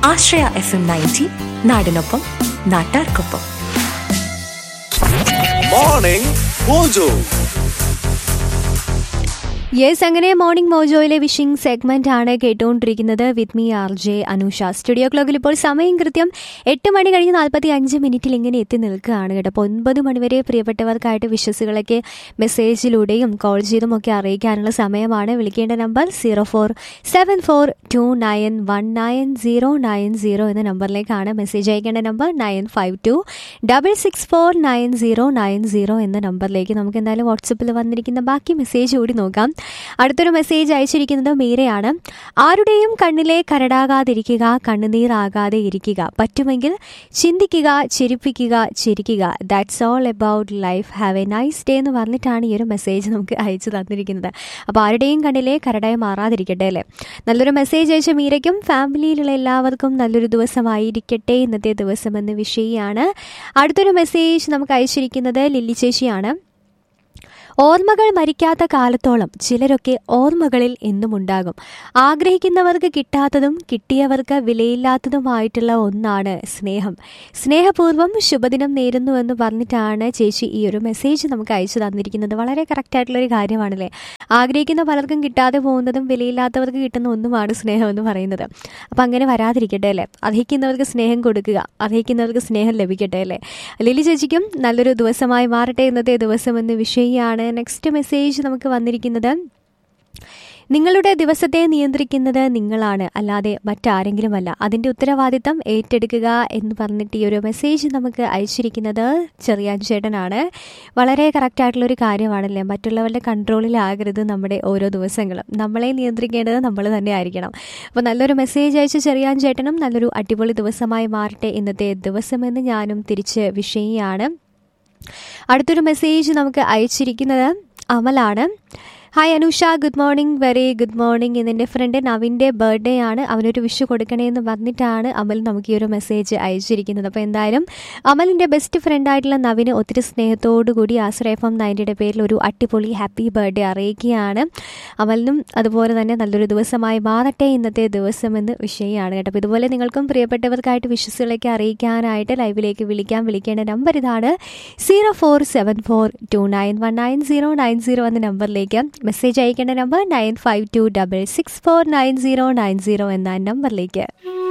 ആശ്രയ F M ninety നാടിനൊപ്പം നാട്ടാർക്കൊപ്പം morning mojo yes അങ്ങനെ മോർണിംഗ് മോജോയിലെ വിഷിംഗ് സെഗ്മെന്റ് ആണ് കേട്ടുകൊണ്ടിരിക്കുന്നത് with me R J Anusha studio ക്ലോക്കിൽ ഇപ്പോൾ സമയം കൃത്യം എട്ട് മണി കഴിഞ്ഞ് നാൽപ്പത്തി അഞ്ച് മിനിറ്റിൽ ഇങ്ങനെ എത്തി നിൽക്കുകയാണ് കേട്ടോ അപ്പോൾ ഒൻപത് മണിവരെ പ്രിയപ്പെട്ടവർക്കായിട്ട് വിശ്വസുകളൊക്കെ മെസ്സേജിലൂടെയും കോൾ ചെയ്തും ഒക്കെ അറിയിക്കാനുള്ള സമയമാണ് വിളിക്കേണ്ട number zero four seven four two nine one nine zero nine zero എന്ന നമ്പറിലേക്കാണ് മെസ്സേജ് അയക്കേണ്ട number nine five two double six four nine zero nine zero എന്ന നമ്പറിലേക്ക് നമുക്ക് എന്തായാലും വാട്സപ്പിൽ വന്നിരിക്കുന്ന ബാക്കി മെസ്സേജ് കൂടി നോക്കാം അടുത്തൊരു മെസ്സേജ് അയച്ചിരിക്കുന്നത് മീരയാണ് ആരുടെയും കണ്ണിലെ കരടാകാതിരിക്കുക കണ്ണുനീറാകാതെ ഇരിക്കുക പറ്റുമെങ്കിൽ ചിന്തിക്കുക ചിരിപ്പിക്കുക ചിരിക്കുക that's all about life have a nice day എന്ന് പറഞ്ഞിട്ടാണ് ഈ ഒരു മെസ്സേജ് നമുക്ക് അയച്ചു തന്നിരിക്കുന്നത് അപ്പോൾ ആരുടെയും കണ്ണിലെ കരടായി മാറാതിരിക്കട്ടെ അല്ലേ നല്ലൊരു മെസ്സേജ് അയച്ച മീരയ്ക്കും ഫാമിലിയിലുള്ള എല്ലാവർക്കും നല്ലൊരു ദിവസമായിരിക്കട്ടെ ഇന്നത്തെ ദിവസം എന്ന് വിഷയമാണ് അടുത്തൊരു മെസ്സേജ് നമുക്ക് അയച്ചിരിക്കുന്നത് ലില്ലി ചേച്ചിയാണ് ഓർമ്മകൾ മരിക്കാത്ത കാലത്തോളം ചിലരൊക്കെ ഓർമ്മകളിൽ എന്നും ഉണ്ടാകും ആഗ്രഹിക്കുന്നവർക്ക് കിട്ടാത്തതും കിട്ടിയവർക്ക് വിലയില്ലാത്തതുമായിട്ടുള്ള ഒന്നാണ് സ്നേഹം സ്നേഹപൂർവ്വം ശുഭദിനം നേരുന്നു എന്ന് പറഞ്ഞിട്ടാണ് ചേച്ചി ഈ ഒരു മെസ്സേജ് നമുക്ക് അയച്ചു തന്നിരിക്കുന്നത് വളരെ കറക്റ്റായിട്ടുള്ളൊരു കാര്യമാണല്ലേ ആഗ്രഹിക്കുന്ന പലർക്കും കിട്ടാതെ പോകുന്നതും വിലയില്ലാത്തവർക്ക് കിട്ടുന്ന ഒന്നുമാണ് സ്നേഹം എന്ന് പറയുന്നത് അപ്പം അങ്ങനെ വരാതിരിക്കട്ടെ അല്ലേ അർഹിക്കുന്നവർക്ക് സ്നേഹം കൊടുക്കുക അർഹിക്കുന്നവർക്ക് സ്നേഹം ലഭിക്കട്ടെ അല്ലേ ലിലി ചേച്ചിക്കും നല്ലൊരു ദിവസമായി മാറട്ടെ ഇന്നത്തെ ദിവസം എന്ന് വിഷയമാണ് നെക്സ്റ്റ് മെസ്സേജ് നമുക്ക് വന്നിരിക്കുന്നത് നിങ്ങളുടെ ദിവസത്തെ നിയന്ത്രിക്കുന്നത് നിങ്ങളാണ് അല്ലാതെ മറ്റാരെങ്കിലുമല്ല അതിൻ്റെ ഉത്തരവാദിത്തം ഏറ്റെടുക്കുക എന്ന് പറഞ്ഞിട്ട് ഈ ഒരു മെസ്സേജ് നമുക്ക് അയച്ചിരിക്കുന്നത് ചെറിയാൻ ചേട്ടനാണ് വളരെ കറക്റ്റായിട്ടുള്ളൊരു കാര്യമാണല്ലേ മറ്റുള്ളവരുടെ കൺട്രോളിലാകരുത് നമ്മുടെ ഓരോ ദിവസങ്ങളും നമ്മളെ നിയന്ത്രിക്കേണ്ടത് നമ്മൾ തന്നെ ആയിരിക്കണം അപ്പോൾ നല്ലൊരു മെസ്സേജ് അയച്ച ചെറിയാൻ ചേട്ടനും നല്ലൊരു അടിപൊളി ദിവസമായി മാറട്ടെ ഇന്നത്തെ ദിവസമെന്ന് ഞാനും തിരിച്ച് വിഷയമാണ് അടുത്തൊരു മെസ്സേജ് നമുക്ക് അയച്ചിരിക്കുന്നത് അമലാണ് hi Anusha good morning very good morning ഇന്ന് എൻ്റെ ഫ്രണ്ട് നവിൻ്റെ ബർത്ത്ഡേ ആണ് അവനൊരു വിഷ് കൊടുക്കണേ എന്ന് പറഞ്ഞിട്ടാണ് അമൽ നമുക്ക് ഈ ഒരു മെസ്സേജ് അയച്ചിരിക്കുന്നത് അപ്പോൾ എന്തായാലും അമലിൻ്റെ ബെസ്റ്റ് ഫ്രണ്ടായിട്ടുള്ള നവിന് ഒത്തിരി സ്നേഹത്തോടു കൂടി ആശ്രയഫം നയൻറ്റിയുടെ പേരിൽ ഒരു അടിപൊളി ഹാപ്പി ബർത്ത്ഡേ അറിയിക്കുകയാണ് അമലിനും അതുപോലെ തന്നെ നല്ലൊരു ദിവസമായി മാറട്ടെ ഇന്നത്തെ ദിവസം എന്ന് വിഷയമാണ് കേട്ടോ അപ്പോൾ ഇതുപോലെ നിങ്ങൾക്കും പ്രിയപ്പെട്ടവർക്കായിട്ട് വിശ്വസുകളൊക്കെ അറിയിക്കാനായിട്ട് ലൈവിലേക്ക് വിളിക്കാൻ വിളിക്കേണ്ട നമ്പർ ഇതാണ് zero four seven four two nine one nine zero nine zero എന്ന നമ്പറിലേക്ക് മെസ്സേജ് അയക്കേണ്ട number nine five two double six four nine zero nine zero എന്ന നമ്പറിലേക്ക്